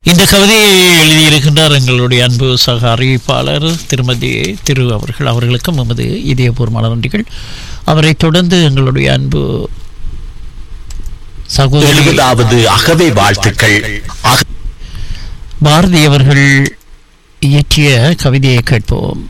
இந்த கவிதையை எழுதியிருக்கின்றார் எங்களுடைய அன்பு சக அறிவிப்பாளர் திருமதி திரு அவர்கள் அவர்களுக்கும் எமது இதயபூர்வமான நன்றிகள் அவரை தொடர்ந்து எங்களுடைய அன்பு சகோதரி எழுபதாவது அகவை வாழ்த்துக்கள் அக- பாரதி அவர்கள் இயற்றிய கவிதையை கேட்போம்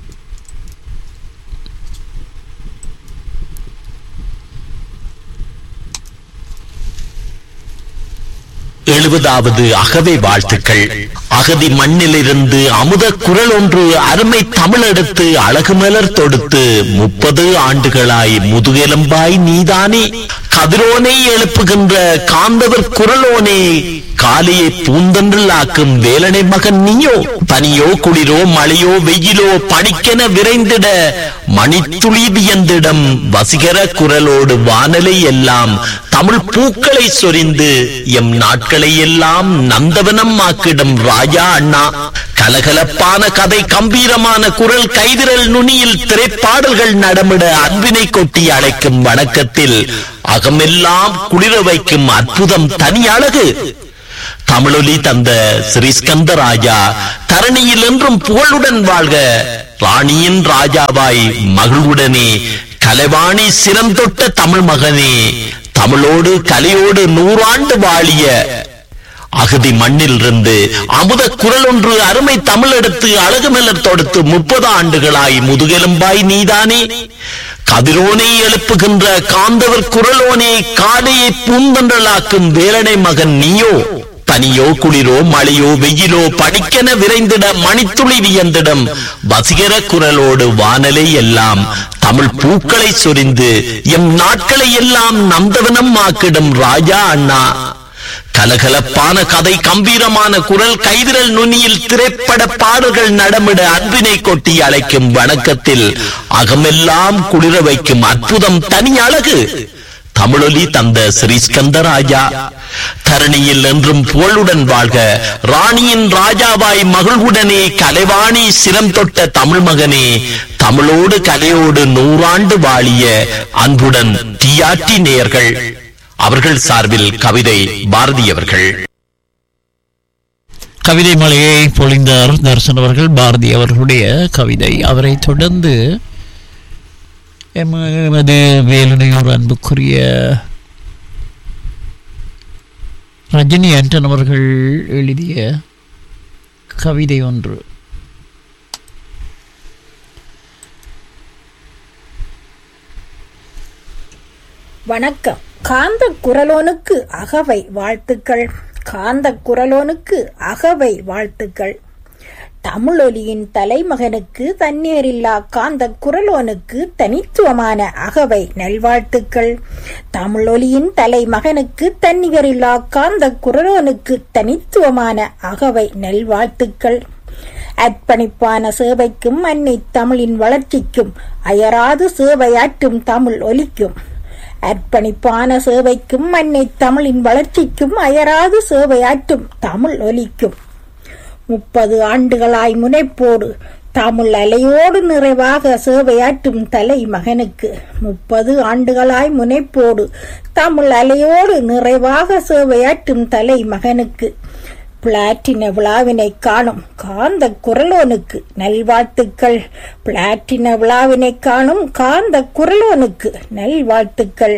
எழுபதாவது அகவை வாழ்த்துக்கள் அகதி மண்ணிலிருந்து அமுத குரல் ஒன்று அருமை தமிழெடுத்து அழகு மலர் தொடுத்து முப்பது ஆண்டுகளாய் முதுகெலும்பாய் நீதானே கதிரோனை எழுப்புகின்ற காந்தவர் குரலோனே காலையை பூந்தன்றில் ஆக்கும் வேலனை மகன் நீயோ பனியோ குளிரோ மழையோ வெயிலோ பணிக்கென விரைந்திட மணித்துளி வியந்திடம் வசீகர குரலோடு வானலை எல்லாம் தமிழ் பூக்களை சொரிந்து எம் நாட்களை எல்லாம் நந்தவனம் ஆக்கிடும் ராஜா அண்ணா கலகலப்பான கதை கம்பீரமான குரல் கைவிரல் நுனியில் திரைப்பாடல்கள் நடமிட அன்பினை கொட்டி அழைக்கும் வணக்கத்தில் அகமெல்லாம் குளிர வைக்கும் அற்புதம் தனி அழகு தமிழொலி தந்த ஸ்ரீஸ்கந்த ராஜா தரணியில் என்றும் புகழுடன் வாழ்க ராணியின் ராஜாவாய் மகிழ்வுடனே கலைவாணி சிரம் தொட்ட தமிழ் மகனே தமிழோடு கலையோடு நூறாண்டு வாழிய அகதி மண்ணில் இருந்து அமுத குரல் ஒன்று அருமை தமிழ் எடுத்து அழகு மலர் தொடுத்து முப்பது ஆண்டுகளாய் முதுகெலும்பாய் நீதானே கதிரோனை எழுப்புகின்ற காந்தவர் குரலோனே காலையை பூந்தன்றலாக்கும் வேலனை மகன் நீயோ பனியோ குளிரோ மழையோ வெயிலோ படிக்கென விரைந்திட மணித்துளி வியந்திடம் வசீகர குரலோடு வானலை எல்லாம் தமிழ் பூக்களை சொரிந்து எம் நாட்களை எல்லாம் நந்தவனம் ஆக்கிடும் ராஜா அண்ணா கலகலப்பான கதை கம்பீரமான குரல் கைவிரல் நுனியில் திரைப்பட பாடல்கள் நடமிட அன்பினை கொட்டி அழைக்கும் வணக்கத்தில் அகமெல்லாம் குளிர வைக்கும் அற்புதம் தனி அழகு தமிழொலி தந்த ஸ்ரீஸ்கந்த ராஜா தரணியில் என்றும் புகழுடன் வாழ்க ராணியின் ராஜாவாய் மகிழ்வுடனே கலைவாணி சிரம் தொட்ட தமிழ் மகனே தமிழோடு கலையோடு நூறாண்டு வாழிய அன்புடன் டிஆர்டி நேயர்கள் அவர்கள் சார்பில் கவிதை பாரதி அவர்கள் கவிதை மலையை பொழிந்தார் தர்சன் அவர்கள் பாரதி அவர்களுடைய கவிதை அவரை தொடர்ந்து எமது வேலுனையோர் அன்புக்குரிய ரஜினி ஆண்டன் அவர்கள் எழுதிய கவிதை ஒன்று வணக்கம் காந்த குரலோனுக்கு அகவை வாழ்த்துக்கள் காந்த குரலோனுக்கு அகவை வாழ்த்துக்கள் தமிழொலியின் தலைமகனுக்கு தண்ணீரில்லா காந்த குரலோனுக்கு தனித்துவமான அகவை நல்வாழ்த்துக்கள் தமிழொலியின் தலைமகனுக்கு தன்னிகரில்லா காந்த குரலோனுக்கு தனித்துவமான அகவை நல்வாழ்த்துக்கள் அர்ப்பணிப்பான சேவைக்கும் அன்னை தமிழின் வளர்ச்சிக்கும் அயராது சேவையாற்றும் தமிழ் ஒலிக்கும் அர்ப்பணிப்பான சேவைக்கும் அன்னை தமிழின் வளர்ச்சிக்கும் அயராது சேவையாற்றும் தமிழ் ஒலிக்கும் முப்பது ஆண்டுகளாய் முனைப்போடு தமிழ் அலையோடு நிறைவாக சேவையாற்றும் தலை மகனுக்கு முப்பது ஆண்டுகளாய் முனைப்போடு தமிழ் அலையோடு நிறைவாக சேவையாற்றும் தலை மகனுக்கு பிளாட்டின விழாவினை காணும் காந்த குரலோனுக்கு நல்வாழ்த்துக்கள் பிளாட்டின விழாவினை காணும் காந்த குரலோனுக்கு நல்வாழ்த்துக்கள்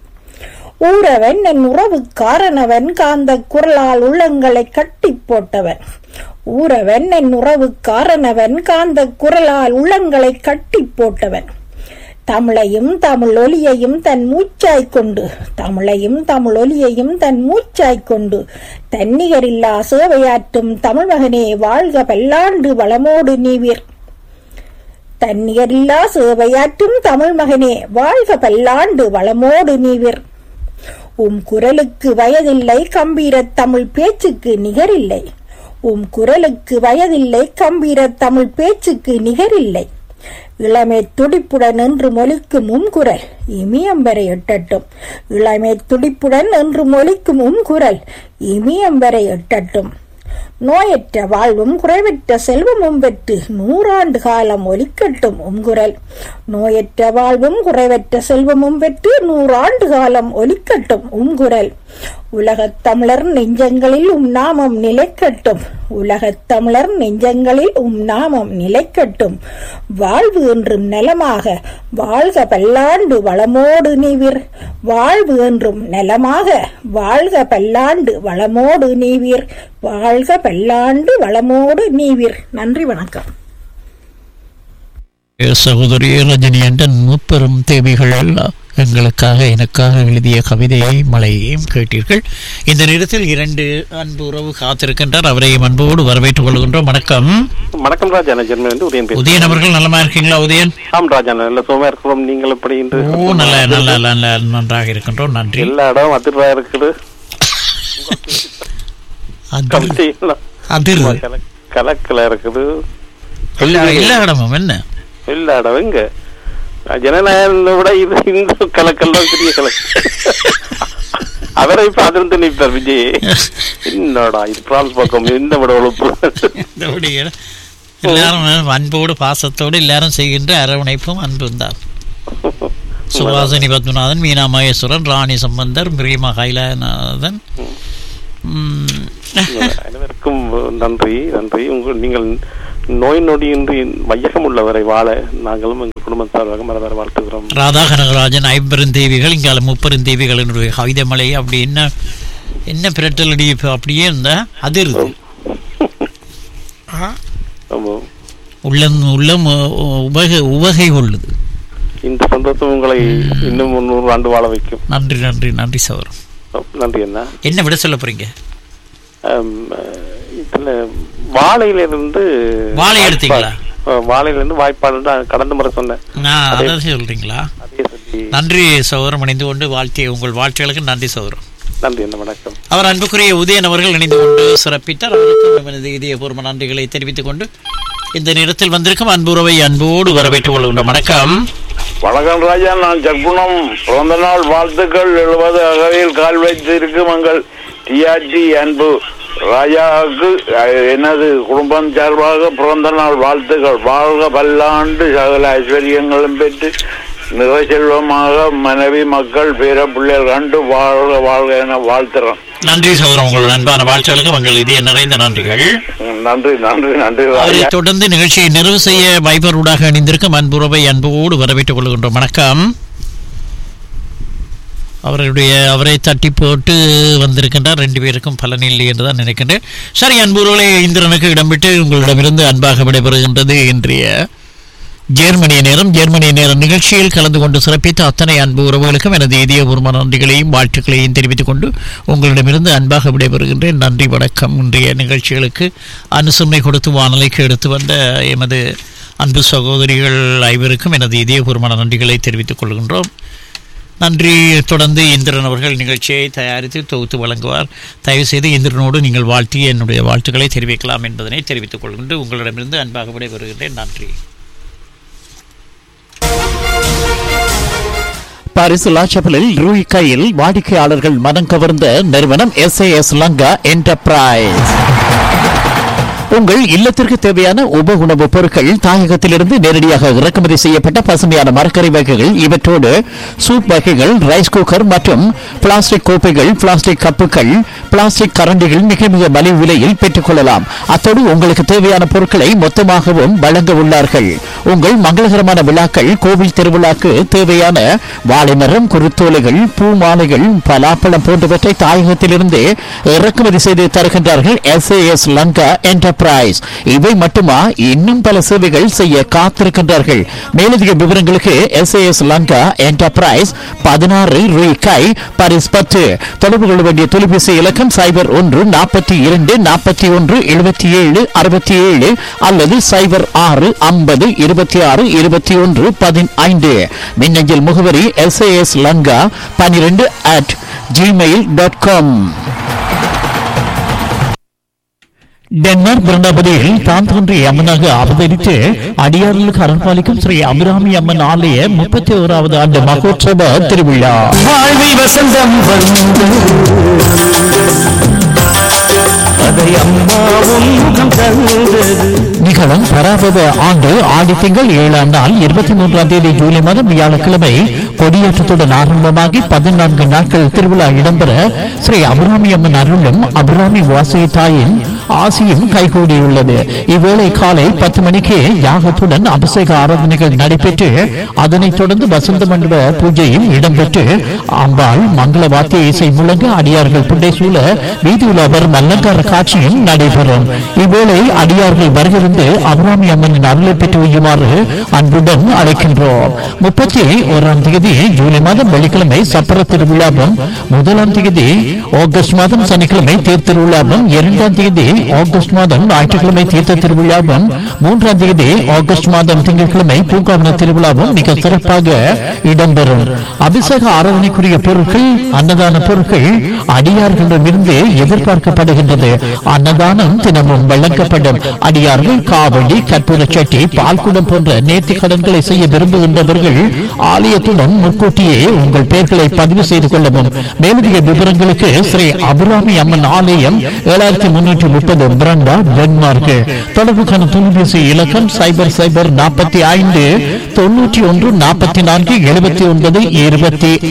ஊரவன் என் உறவுக்காரனவன் காந்த குரலால் உள்ளங்களை கட்டி போட்டவன் ஊரவன் என் உறவுக்காரனவன் காந்த குரலால் உள்ளங்களை கட்டி போட்டவன் தமிழையும் தமிழ் ஒலியையும் தன் மூச்சாய் கொண்டு தமிழையும் தமிழ் ஒலியையும் தன் மூச்சாய் கொண்டு தன்னிகரில்லா சேவையாற்றும் தமிழ் மகனே வாழ்க பல்லாண்டு வளமோடு நீவீர் தன்னிகரில்லா சேவையாற்றும் தமிழ் மகனே வாழ்க பல்லாண்டு வளமோடு நீவீர் உம் குரலுக்கு வயதில்லை கம்பீர தமிழ் பேச்சுக்கு நிகரில்லை உம் குரலுக்கு வயதில்லை கம்பீர தமிழ் பேச்சுக்கு நிகரில்லை இளமை துடிப்புடன் என்று மொழிக்கும் உம் குரல் இமியம்பரை எட்டட்டும் இளமை துடிப்புடன் என்று மொழிக்கும் உம் குரல் இமியம்பரை எட்டட்டும் நோயற்ற வாழ்வும் குறைவற்ற செல்வமும் பெற்று நூறாண்டு காலம் ஒலிக்கட்டும் உங்குரல் நோயற்ற வாழ்வும் குறைவற்ற செல்வமும் பெற்று நூறாண்டு காலம் ஒலிக்கட்டும் உங்குரல் உலகத் தமிழர் நெஞ்சங்களில் உம் நாமம் நிலைக்கட்டும் உலகத் தமிழர் நெஞ்சங்களில் உம் நாமம் நிலைக்கட்டும் வாழ்வு என்றும் நலமாக வாழ்க பல்லாண்டு வளமோடு நீவிர் வாழ்வு என்றும் நலமாக வாழ்க பல்லாண்டு வளமோடு நீவிர் வாழ்க பல்லாண்டு வளமோடு நீவிர் நன்றி வணக்கம் சகோதரி ரஜினி அண்டன் முப்பெரும் தேவிகள் எங்களுக்காக எனக்காக எழுதிய கவிதையை மழையையும் கேட்டீர்கள் இந்த நேரத்தில் இரண்டு அன்பு உறவு காத்திருக்கின்றார் அவரையும் அன்போடு வரவேற்றுக் கொள்கின்றோம் வணக்கம் வணக்கம் ராஜா நான் ஜெர்மனிலிருந்து உதயன் பேசுறேன் உதயன் அவர்கள் நலமா இருக்கீங்களா உதயன் ஆம் ராஜா நல்ல சுகமா இருக்கிறோம் நீங்கள் எப்படி இன்று ஓ நல்ல நல்ல நல்ல நன்றாக இருக்கின்றோம் நன்றி எல்லா இடம் அதிர்வா இருக்குது அதிர் கமிட்டி எல்லாம் அதிர் கல- கலக்கல இருக்குது எல்லா எல்லா இடமும் என்ன எல்லா இடம் எங்க ஜனநாயகத்தை விட இது இந்த கலக்கல் தான் பெரிய கலக்கு அவரை பார்த்துட்டு நிற்பார் விஜய் என்னடா இது பிரான்ஸ் பக்கம் இந்த விட உழுப்பு இந்த இடம் எல்லாரும் அன்போடு பாசத்தோடு எல்லாரும் செய்கின்ற அரவணைப்பும் அன்பும் தான் சுவாசினி பத்மநாதன் மீனா மகேஸ்வரன் ராணி சம்பந்தர் பிரியமா கைலாநாதன் உம், அனைவருக்கும் நன்றி நன்றி உங்கள் நீங்கள் நோய் நொடியின்றி வையகம் உள்ளவரை வாழ நாங்களும் எங்கள் குடும்பம் சார்பாக மனதார வாழ்த்துகிறோம் ராதா கனகராஜன் ஐம்பெருந்தேவிகள் இங்கால முப்பெருந்தேவிகளினுடைய கவிதை மலை அப்படி என்ன என்ன பிரட்டலடி இப்ப அப்படியே இருந்தா அதிருது ஆமா. உள்ளம் உள்ளம் உ- உவகை உவகை கொள்ளுது இந்த சந்தோஷம் உங்களை இன்னும் முன்னூறு ஆண்டு வாழ வைக்கும் நன்றி நன்றி நன்றி சௌரம் நன்றி என்ன என்ன விட சொல்ல போறீங்க ஆம், இதுல வாழையிலிருந்து வாழை எடுத்தீங்களா? ஆ, வாழையிலிருந்து வாய்ப்பாடு கடந்த முறை சொன்னேன் நான் அதை சொல்றீங்களா அதே சொல்லி நன்றி சௌரம் இணைந்து கொண்டு வாழ்த்திய உங்கள் வாழ்த்துகளுக்கு நன்றி சௌரம் நன்றி என்ன வணக்கம் அவர் அன்புக்குரிய உதயன் அவர்கள் இணைந்து கொண்டு சிறப்பித்தார் அவருக்கும் நமது இதயபூர்வ நன்றிகளை தெரிவித்துக் கொண்டு இந்த நேரத்தில் வந்திருக்கும் அன்புறவை அன்போடு வரவேற்றுக் கொள்கின்ற வணக்கம் வணக்கம் ராஜா நான் ஜக்குணம் பிறந்த நாள் வாழ்த்துக்கள் எழுபது அகவையில் கால் வைத்து இருக்கும் எங்கள் டிஆர்டி அன்பு ராஜாவுக்கு அஹ், எனது குடும்பம் சார்பாக பிறந்த நாள் வாழ்த்துக்கள் வாழ்க பல்லாண்டு சகல ஐஸ்வர்யங்களும் பெற்று மிக செல்வமாக மனைவி மக்கள் பேர பிள்ளைகள் கண்டு வாழ்க வாழ்க என வாழ்த்துறேன் நன்றி சௌரம் உங்கள் அன்பான வாழ்த்துகளுக்கு உங்கள் இதய நிறைந்த நன்றிகள் நன்றி நன்றி நன்றி அவரை ராஜா தொடர்ந்து நிகழ்ச்சியை நிறைவு செய்ய வைபர் ஊடாக இணைந்திருக்கும் அன்புறவை அன்போடு வரவேற்றுக் கொள்கின்றோம் வணக்கம் அவருடைய அவரை தட்டி போட்டு வந்திருக்கின்றார் ரெண்டு பேருக்கும் பலன் இல்லை என்று தான் நினைக்கின்றேன் சரி அன்புறவுகளை இந்திரனுக்கு இடம்பெற்று உங்களிடமிருந்து அன்பாக விடைபெறுகின்றது இன்றைய ஜெர்மனிய நேரம் ஜெர்மனிய நேரம் நிகழ்ச்சியில் கலந்து கொண்டு சிறப்பித்த அத்தனை அன்பு உறவுகளுக்கும் எனது இதயபூர்வ நன்றிகளையும் வாழ்த்துக்களையும் தெரிவித்துக் கொண்டு உங்களிடமிருந்து அன்பாக விடைபெறுகின்றேன் நன்றி வணக்கம் இன்றைய நிகழ்ச்சிகளுக்கு அனுசரணை கொடுத்து வானொலிக்கு எடுத்து வந்த எமது அன்பு சகோதரிகள் ஐவருக்கும் எனது இதயபூர்வமான நன்றிகளை தெரிவித்துக் கொள்கின்றோம் நன்றி தொடர்ந்து இந்திரன் அவர்கள் நிகழ்ச்சியை தயாரித்து தொகுத்து வழங்குவார் தயவு செய்து இந்திரனோடு நீங்கள் வாழ்த்தி என்னுடைய வாழ்த்துக்களை தெரிவிக்கலாம் என்பதனை தெரிவித்துக் கொள்கின்ற உங்களிடமிருந்து அன்பாக விடைபெறுகின்றேன் நன்றி பாரிஸ் லாச்சபலில் ரூய் கையில் வாடிக்கையாளர்கள் மனம் கவர்ந்த நிறுவனம் எஸ்ஏஎஸ் லங்கா என்டர்பிரைஸ் உங்கள் இல்லத்திற்கு தேவையான உப உணவுப் பொருட்கள் தாயகத்திலிருந்து நேரடியாக இறக்குமதி செய்யப்பட்ட பசுமையான மரக்கறி வகைகள் இவற்றோடு சூப் வகைகள் ரைஸ் குக்கர் மற்றும் பிளாஸ்டிக் கோப்பைகள் பிளாஸ்டிக் கப்புகள் பிளாஸ்டிக் கரண்டிகள் மிக மிக மலிவு விலையில் பெற்றுக்கொள்ளலாம் அத்தோடு உங்களுக்கு தேவையான பொருட்களை மொத்தமாகவும் வழங்க உள்ளார்கள் உங்கள் மங்களகரமான விழாக்கள் கோவில் திருவிழாக்கு தேவையான வாழைமரம் குருத்தோலைகள் பூ மாலைகள் பலாப்பழம் போன்றவற்றை தாயகத்திலிருந்து இறக்குமதி செய்து தருகின்றார்கள் எஸ்ஏஎஸ் லங்கா என்டர்பிரைஸ் இவை மட்டுமா இன்னும் பல சேவைகள் செய்ய காத்திருக்கின்றார்கள் மேலதிக விவரங்களுக்கு எஸ்ஏஎஸ் லங்கா என்டர்பிரைஸ் பதினாறு ரூபாய் பாரிஸ் பத்து தொடர்பு கொள்ள வேண்டிய தொலைபேசி இலக்கம் சைபர் ஒன்று நாற்பத்தி இரண்டு நாற்பத்தி ஒன்று எழுபத்தி ஏழு அறுபத்தி ஏழு அல்லது சைபர் ஆறு ஐம்பது இருபத்தி ஆறு இருபத்தி ஒன்று பதினைந்து மின்னஞ்சல் முகவரி எஸ்ஏஎஸ் லங்கா பன்னிரெண்டு at Gmail dot com Denmark பிருந்தாபதியில் தான் தோன்றிய அம்மனாக அவதரித்து அடியார்களுக்கு அரண்பாலிக்கும் ஸ்ரீ அபிராமி அம்மன் ஆலய முப்பத்தி ஓராவது ஆண்டு மகோற்சவ திருவிழா வாழ்வில் வசந்தம் வந்து அதை அம்மாவும் முகம் தந்தது நிகழும் பராபவ இரண்டாவது ஆண்டு ஆடி திங்கள் ஏழாம் நாள் இருபத்தி மூன்றாம் தேதி ஜூலை மாதம் வியாழக்கிழமை கொடியேற்றத்துடன் ஆரம்பமாகி பதினான்கு நாட்கள் திருவிழா இடம்பெற ஸ்ரீ அபிராமி அம்மன் அருளும் அபிராமி வாசகி தாயின் ஆசியும் கைகூடியுள்ளது இவ்வேளை காலை பத்து மணிக்கு யாகத்துடன் அபிஷேக ஆராதனைகள் நடைபெற்று அதனைத் தொடர்ந்து வசந்த மண்டப பூஜையும் இடம்பெற்று அம்பாள் மங்கள வாத்திய இசை முழங்க அடியார்கள் புண்டை சூழ வீதியில் அவர் அலங்கார காட்சியும் நடைபெறும் இவ்வேளை அடியார்கள் வருகிருந்து அபிராமி அம்மனின் அருளை பெற்று வையுமாறு அன்புடன் அழைக்கின்றோம் முப்பத்தி ஓராம் தேதி ஜூலை மாதம் வெள்ளிக்கிழமை சப்பர திருவிழாவும் முதலாம் தேதி ஆகஸ்ட் மாதம் சனிக்கிழமை தேர் திருவிழாவும் இரண்டாம் தேதி ஆகஸ்ட் மாதம் ஞாயிற்றுக்கிழமை தீர்த்த திருவிழாவும் மூன்றாம் தேதி ஆகஸ்ட் மாதம் திங்கட்கிழமை பூங்காவன திருவிழாவும் மிக சிறப்பாக இடம்பெறும் அபிஷேக ஆராதனைக்குரிய பொருட்கள் அன்னதான பொருட்கள் அடியார்களிடமிருந்து எதிர்பார்க்கப்படுகின்றது அன்னதானம் தினமும் வழங்கப்படும் அடியார்கள் காவடி கற்பூர சட்டி பால்குடம் போன்ற நேர்த்தி கடன்களை செய்ய விரும்புகின்றவர்கள் ஆலயத்துடன் முன்கூட்டியே உங்கள் பெயர்களை பதிவு செய்து கொள்ளவும் மேலதிக விவரங்களுக்கு ஸ்ரீ அபிராமி அம்மன் ஆலயம் ஏழாயிரத்தி முன்னூற்றி முப்பது பிரண்டா டென்மார்க் தொடர்புக்கான தொலைபேசி இலக்கம் சைபர் சைபர் நாற்பத்தி ஐந்து தொன்னூற்றி ஒன்று நாற்பத்தி நான்கு எழுபத்தி ஒன்பது இருபத்தி